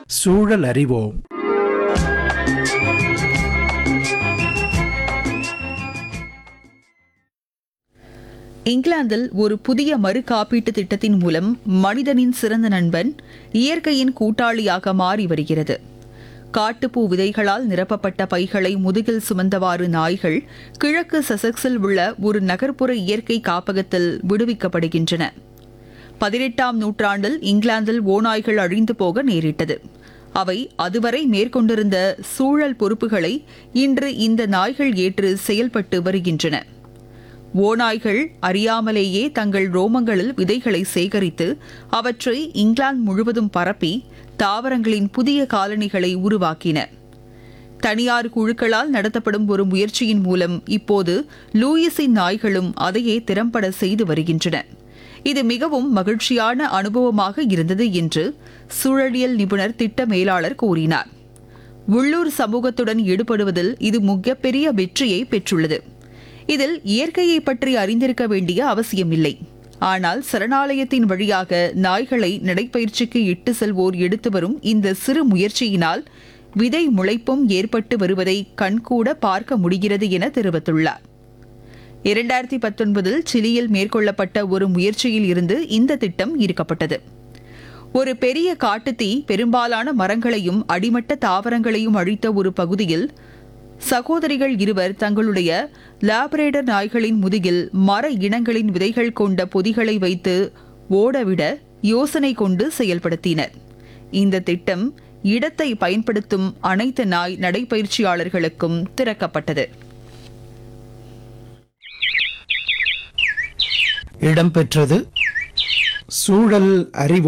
சூழல் அறிவோம் இங்கிலாந்தில் ஒரு புதிய மறு காப்பீட்டு திட்டத்தின் மூலம் மனிதனின் சிறந்த நண்பன் இயற்கையின் கூட்டாளியாக மாறி வருகிறது காட்டுப்பூ விதைகளால் நிரப்பப்பட்ட பைகளை முதுகில் சுமந்தவாறு நாய்கள் கிழக்கு சசக்ஸில் உள்ள ஒரு நகர்ப்புற இயற்கை காப்பகத்தில் விடுவிக்கப்படுகின்றன பதினெட்டாம் நூற்றாண்டில் இங்கிலாந்தில் ஓநாய்கள் அழிந்து போக நேரிட்டது அவை அதுவரை மேற்கொண்டிருந்த சூழல் பொறுப்புகளை இன்று இந்த நாய்கள் ஏற்று செயல்பட்டு வருகின்றன ஓநாய்கள் அறியாமலேயே தங்கள் ரோமங்களில் விதைகளை சேகரித்து அவற்றை இங்கிலாந்து முழுவதும் பரப்பி தாவரங்களின் புதிய காலனிகளை உருவாக்கின தனியார் குழுக்களால் நடத்தப்படும் ஒரு முயற்சியின் மூலம் இப்போது லூயிஸின் நாய்களும் அதையே திறம்பட செய்து வருகின்றன இது மிகவும் மகிழ்ச்சியான அனுபவமாக இருந்தது என்று சூழலியல் நிபுணர் திட்ட மேலாளர் கூறினார் உள்ளூர் சமூகத்துடன் ஈடுபடுவதில் இது மிகப்பெரிய வெற்றியை பெற்றுள்ளது இதில் இயற்கையை பற்றி அறிந்திருக்க வேண்டிய அவசியமில்லை ஆனால் சரணாலயத்தின் வழியாக நாய்களை நடைப்பயிற்சிக்கு இட்டு செல்வோர் எடுத்து வரும் இந்த சிறு முயற்சியினால் விதை முளைப்பும் ஏற்பட்டு வருவதை கண்கூட பார்க்க முடிகிறது என தெரிவித்துள்ளார் இரண்டாயிரத்தி பத்தொன்பதில் சிலியில் மேற்கொள்ளப்பட்ட ஒரு முயற்சியில் இருந்து இந்த திட்டம் ஈர்க்கப்பட்டது ஒரு பெரிய காட்டுத்தீ பெரும்பாலான மரங்களையும் அடிமட்ட தாவரங்களையும் அழித்த ஒரு பகுதியில் சகோதரிகள் இருவர் தங்களுடைய லாபரேடர் நாய்களின் முதுகில் மர இனங்களின் விதைகள் கொண்ட பொதிகளை வைத்து ஓடவிட யோசனை கொண்டு செயல்படுத்தினர் இந்த திட்டம் இடத்தை பயன்படுத்தும் அனைத்து நாய் நடைபயிற்சியாளர்களுக்கும் திறக்கப்பட்டது இடம்பெற்றது சூழல் அறிவோம்